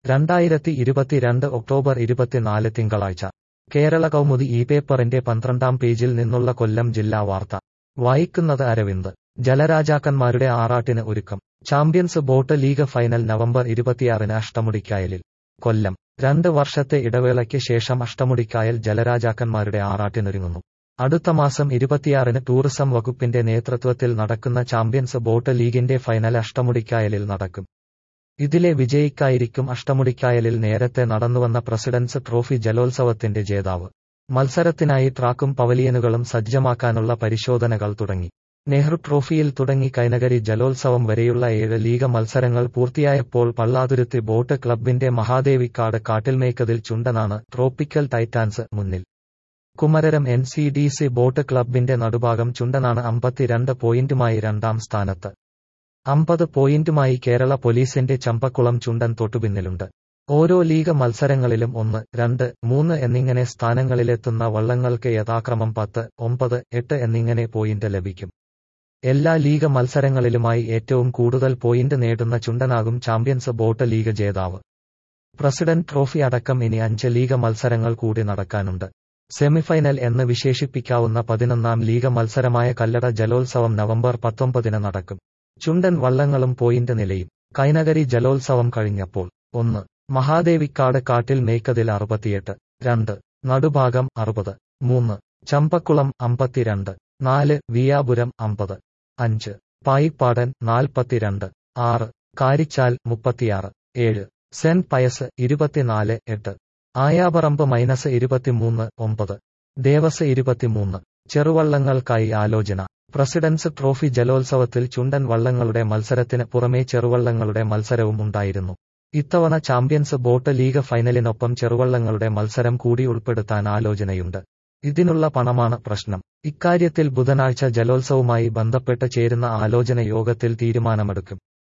രണ്ടായിരത്തി ഇരുപത്തിരണ്ട് ഒക്ടോബർ ഇരുപത്തിനാല് തിങ്കളാഴ്ച കേരള കൗമുദി ഈ പേപ്പറിന്റെ പന്ത്രണ്ടാം പേജിൽ നിന്നുള്ള കൊല്ലം ജില്ലാ വാർത്ത വായിക്കുന്നത് അരവിന്ദ് ജലരാജാക്കന്മാരുടെ ആറാട്ടിന് ഒരുക്കം champions boat league final November ഇരുപത്തിയാറിന് അഷ്ടമുടിക്കായലിൽ കൊല്ലം രണ്ട് വർഷത്തെ ഇടവേളയ്ക്ക് ശേഷം അഷ്ടമുടിക്കായൽ ജലരാജാക്കന്മാരുടെ ആറാട്ടിനൊരുങ്ങുന്നു അടുത്ത മാസം ഇരുപത്തിയാറിന് ടൂറിസം വകുപ്പിന്റെ നേതൃത്വത്തിൽ നടക്കുന്ന ചാമ്പ്യൻസ് ബോട്ട് ലീഗിന്റെ ഫൈനൽ അഷ്ടമുടിക്കായലിൽ നടക്കും ഇതിലെ വിജയിക്കായിരിക്കും അഷ്ടമുടിക്കായലിൽ നേരത്തെ നടന്നുവന്ന പ്രസിഡൻസ് ട്രോഫി ജലോത്സവത്തിന്റെ ജേതാവ് മത്സരത്തിനായി ട്രാക്കും പവലിയനുകളും സജ്ജമാക്കാനുള്ള പരിശോധനകൾ തുടങ്ങി നെഹ്റു ട്രോഫിയിൽ തുടങ്ങി കൈനകരി ജലോത്സവം വരെയുള്ള ഏഴ് ലീഗ് മത്സരങ്ങൾ പൂർത്തിയായപ്പോൾ പള്ളാതുരുത്തി ബോട്ട് ക്ലബിന്റെ മഹാദേവിക്കാട് കാട്ടിൽമേക്കതിൽ ചുണ്ടനാണ് ട്രോപ്പിക്കൽ ടൈറ്റാൻസ് മുന്നിൽ Kumarakom N C D C boat ക്ലബിന്റെ നടുഭാഗം ചുണ്ടനാണ് അമ്പത്തിരണ്ട് പോയിന്റുമായി രണ്ടാം സ്ഥാനത്ത് അമ്പത് പോയിന്റുമായി കേരള പോലീസിന്റെ ചമ്പക്കുളം ചുണ്ടൻ തൊട്ടുപിന്നിലുണ്ട് ഓരോ ലീഗ് മത്സരങ്ങളിലും ഒന്ന് രണ്ട് മൂന്ന് എന്നിങ്ങനെ സ്ഥാനങ്ങളിലെത്തുന്ന വള്ളങ്ങൾക്ക് യഥാക്രമം പത്ത് ഒമ്പത് എട്ട് എന്നിങ്ങനെ പോയിന്റ് ലഭിക്കും എല്ലാ ലീഗ് മത്സരങ്ങളിലുമായി ഏറ്റവും കൂടുതൽ പോയിന്റ് നേടുന്ന ചുണ്ടനാകും ചാമ്പ്യൻസ് ബോട്ട് ലീഗ് ജേതാവ് പ്രസിഡന്റ് ട്രോഫി അടക്കം ഇനി അഞ്ച് ലീഗ് മത്സരങ്ങൾ കൂടി നടക്കാനുണ്ട് സെമിഫൈനൽ എന്ന് വിശേഷിപ്പിക്കാവുന്ന പതിനൊന്നാം ലീഗ് മത്സരമായ കല്ലട ജലോത്സവം നവംബർ പത്തൊമ്പതിന് നടക്കും ചുണ്ടൻ വള്ളങ്ങളും പോയിന്റ് നിലയും കൈനകരി ജലോത്സവം കഴിഞ്ഞപ്പോൾ ഒന്ന് മഹാദേവിക്കാട് കാട്ടിൽ മേക്കതിൽ അറുപത്തിയെട്ട് രണ്ട് നടുഭാഗം അറുപത് മൂന്ന് ചമ്പക്കുളം അമ്പത്തിരണ്ട് നാല് വിയാപുരം അമ്പത് അഞ്ച് പായിപ്പാടൻ നാൽപ്പത്തിരണ്ട് ആറ് കാരിച്ചാൽ മുപ്പത്തിയാറ് ഏഴ് സെന്റ് പയസ് ഇരുപത്തിനാല് എട്ട് ആയാപറമ്പ് മൈനസ് ഇരുപത്തിമൂന്ന് ഒമ്പത് ദേവസ് ഇരുപത്തിമൂന്ന് ചെറുവള്ളങ്ങൾക്കായി ആലോചന പ്രസിഡൻസ് ട്രോഫി ജലോത്സവത്തിൽ ചുണ്ടൻ വള്ളങ്ങളുടെ മത്സരത്തിന് പുറമേ ചെറുവള്ളങ്ങളുടെ മത്സരവും ഉണ്ടായിരുന്നു ഇത്തവണ ചാമ്പ്യൻസ് ബോട്ട് ലീഗ് ഫൈനലിനൊപ്പം ചെറുവള്ളങ്ങളുടെ മത്സരം കൂടി ഉൾപ്പെടുത്താൻ ആലോചനയുണ്ട് ഇതിനുള്ള പണമാണ് പ്രശ്നം ഇക്കാര്യത്തിൽ ബുധനാഴ്ച ജലോത്സവവുമായി ബന്ധപ്പെട്ട് ചേരുന്ന ആലോചന യോഗത്തിൽ തീരുമാനമെടുക്കും